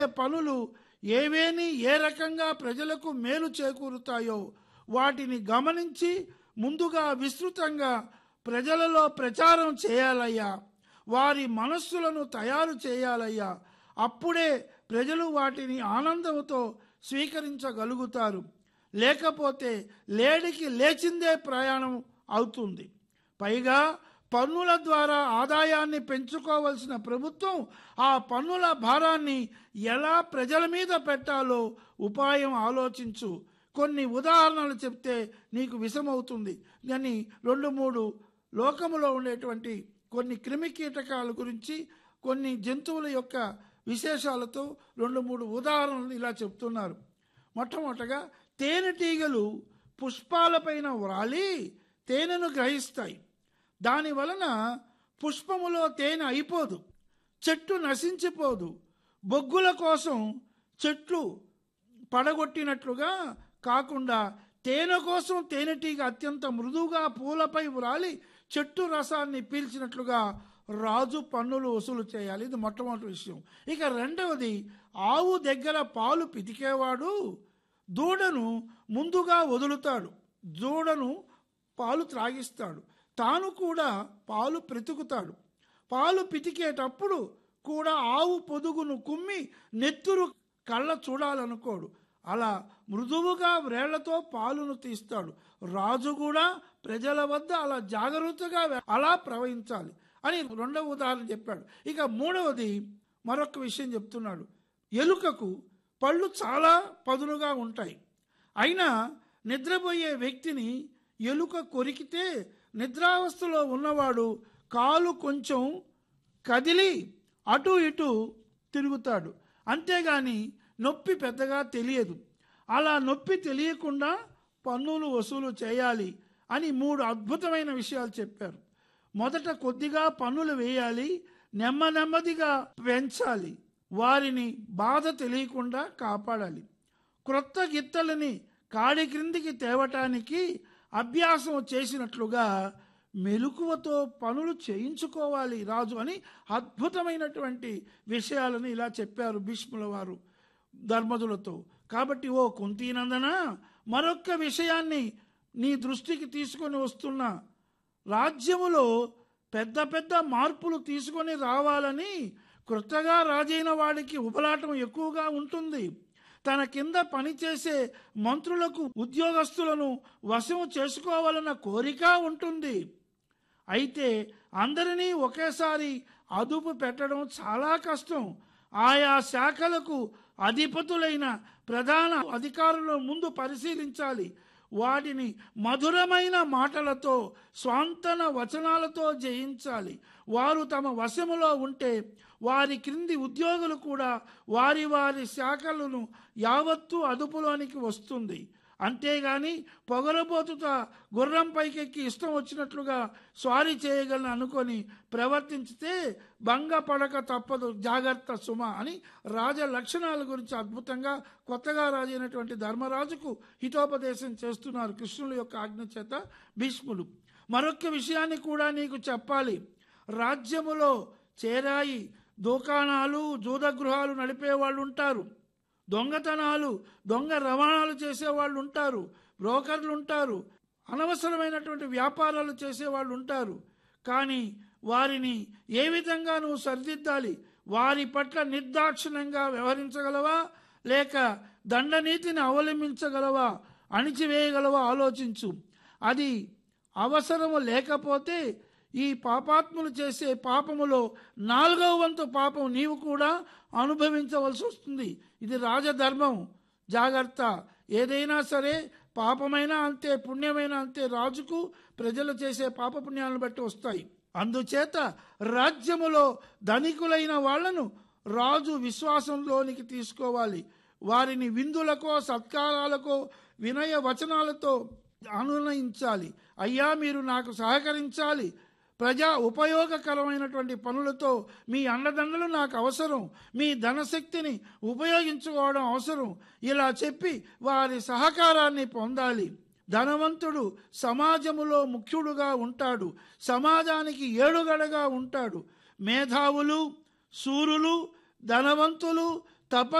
పనులు ఏవేని ఏ రకంగా ప్రజలకు మేలు చేకూరుతాయో వాటిని గమనించి ముందుగా విస్తృతంగా ప్రజలలో ప్రచారం చేయాలయ్యా వారి మనస్సులను తయారు చేయాలయ్యా అప్పుడే ప్రజలు వాటిని ఆనందంతో స్వీకరించగలుగుతారు లేకపోతే లేడికి లేచిందే ప్రయాణం అవుతుంది పైగా పన్నుల ద్వారా ఆదాయాన్ని పెంచుకోవలసిన ప్రభుత్వం ఆ పన్నుల భారాన్ని ఎలా ప్రజల మీద పెట్టాలో ఉపాయం ఆలోచించు కొన్ని ఉదాహరణలు చెప్తే నీకు విషమవుతుంది అని రెండు మూడు లోకములో ఉండేటువంటి కొన్ని క్రిమి కీటకాల గురించి కొన్ని జంతువుల యొక్క విశేషాలతో రెండు మూడు ఉదాహరణలు ఇలా చెప్తున్నారు మొట్టమొదటగా తేనెటీగలు పుష్పాలపైన వ్రాలి తేనెను గ్రహిస్తాయి దాని వలన పుష్పములో తేనె అయిపోదు చెట్టు నశించిపోదు బొగ్గుల కోసం చెట్లు పడగొట్టినట్లుగా కాకుండా తేనె కోసం తేనెటీగ అత్యంత మృదువుగా పూలపై వ్రాలి చెట్టు రసాన్ని పీల్చినట్లుగా రాజు పన్నులు వసూలు చేయాలి ఇది మొట్టమొదటి విషయం ఇక రెండవది ఆవు దగ్గర పాలు పితికేవాడు దూడను ముందుగా వదులుతాడు దూడను పాలు త్రాగిస్తాడు తాను కూడా పాలు బ్రతుకుతాడు పాలు పితికేటప్పుడు కూడా ఆవు పొదుగును కుమ్మి నెత్తురు కళ్ళ చూడాలనుకోడు అలా మృదువుగా వ్రేళ్లతో పాలును తీస్తాడు రాజు కూడా ప్రజల వద్ద అలా జాగ్రత్తగా అలా ప్రవహించాలి అని రెండవ ఉదాహరణ చెప్పాడు ఇక మూడవది మరొక విషయం చెప్తున్నాడు ఎలుకకు పళ్ళు చాలా పదునుగా ఉంటాయి అయినా నిద్రపోయే వ్యక్తిని ఎలుక కొరికితే నిద్రావస్థలో ఉన్నవాడు కాలు కొంచెం కదిలి అటు ఇటు తిరుగుతాడు అంతేగాని నొప్పి పెద్దగా తెలియదు అలా నొప్పి తెలియకుండా పన్నులు వసూలు చేయాలి అని మూడు అద్భుతమైన విషయాలు చెప్పారు మొదట కొద్దిగా పన్నులు వేయాలి నెమ్మ నెమ్మదిగా పెంచాలి వారిని బాధ తెలియకుండా కాపాడాలి క్రొత్త గిత్తలని కాడి క్రిందికి తేవటానికి అభ్యాసం చేసినట్లుగా మెలకువతో పనులు చేయించుకోవాలి రాజు అని అద్భుతమైనటువంటి విషయాలను ఇలా చెప్పారు భీష్ముల వారు ధర్మదులతో కాబట్టి ఓ కుంతీనందన మరొక్క విషయాన్ని నీ దృష్టికి తీసుకొని వస్తున్నా రాజ్యములో పెద్ద పెద్ద మార్పులు తీసుకొని రావాలని క్రొత్తగా రాజైన వాడికి ఉపలాటం ఎక్కువగా ఉంటుంది తన కింద పనిచేసే మంత్రులకు ఉద్యోగస్తులను వశం చేసుకోవాలన్న కోరిక ఉంటుంది అయితే అందరినీ ఒకేసారి అదుపు పెట్టడం చాలా కష్టం ఆయా శాఖలకు అధిపతులైన ప్రధాన అధికారుల ముందు పరిశీలించాలి వాటిని మధురమైన మాటలతో స్వాంతన వచనాలతో జయించాలి వారు తమ వశములో ఉంటే వారి క్రింది ఉద్యోగులు కూడా వారి వారి శాఖలను యావత్తు అదుపులోనికి వస్తుంది అంతేగాని పొగరబోతుత గుర్రం పైకెక్కి ఇష్టం వచ్చినట్లుగా స్వారీ చేయగలను అనుకొని ప్రవర్తించితే భంగపడక తప్పదు జాగ్రత్త సుమ అని రాజ లక్షణాల గురించి అద్భుతంగా కొత్తగా రాజైనటువంటి ధర్మరాజుకు హితోపదేశం చేస్తున్నారు కృష్ణుల యొక్క ఆజ్ఞ చేత భీష్ములు మరొక విషయాన్ని కూడా నీకు చెప్పాలి రాజ్యములో చేరాయి దుకాణాలు జూదగృహాలు నడిపేవాళ్ళు ఉంటారు దొంగతనాలు దొంగ రవాణాలు చేసేవాళ్ళు ఉంటారు బ్రోకర్లు ఉంటారు అనవసరమైనటువంటి వ్యాపారాలు చేసేవాళ్ళు ఉంటారు కానీ వారిని ఏ విధంగా నువ్వు సరిదిద్దాలి వారి పట్ల నిర్దాక్షిణ్యంగా వ్యవహరించగలవా లేక దండనీతిని అవలంబించగలవా అణిచివేయగలవా ఆలోచించు అది అవసరము లేకపోతే ఈ పాపాత్ములు చేసే పాపములో నాలుగవ వంతు పాపం నీవు కూడా అనుభవించవలసి వస్తుంది ఇది రాజధర్మం జాగ్రత్త ఏదైనా సరే పాపమైనా అంతే పుణ్యమైనా అంతే రాజుకు ప్రజలు చేసే పాపపుణ్యాలను బట్టి వస్తాయి అందుచేత రాజ్యములో ధనికులైన వాళ్లను రాజు విశ్వాసంలోనికి తీసుకోవాలి వారిని విందులకో సత్కారాలకో వినయ వచనాలతో అనునయించాలి అయ్యా మీరు నాకు సహకరించాలి ప్రజా ఉపయోగకరమైనటువంటి పనులతో మీ అండదండలు నాకు అవసరం మీ ధనశక్తిని ఉపయోగించుకోవడం అవసరం ఇలా చెప్పి వారి సహకారాన్ని పొందాలి ధనవంతుడు సమాజములో ముఖ్యుడుగా ఉంటాడు సమాజానికి ఏడుగడగా ఉంటాడు మేధావులు సూరులు ధనవంతులు తప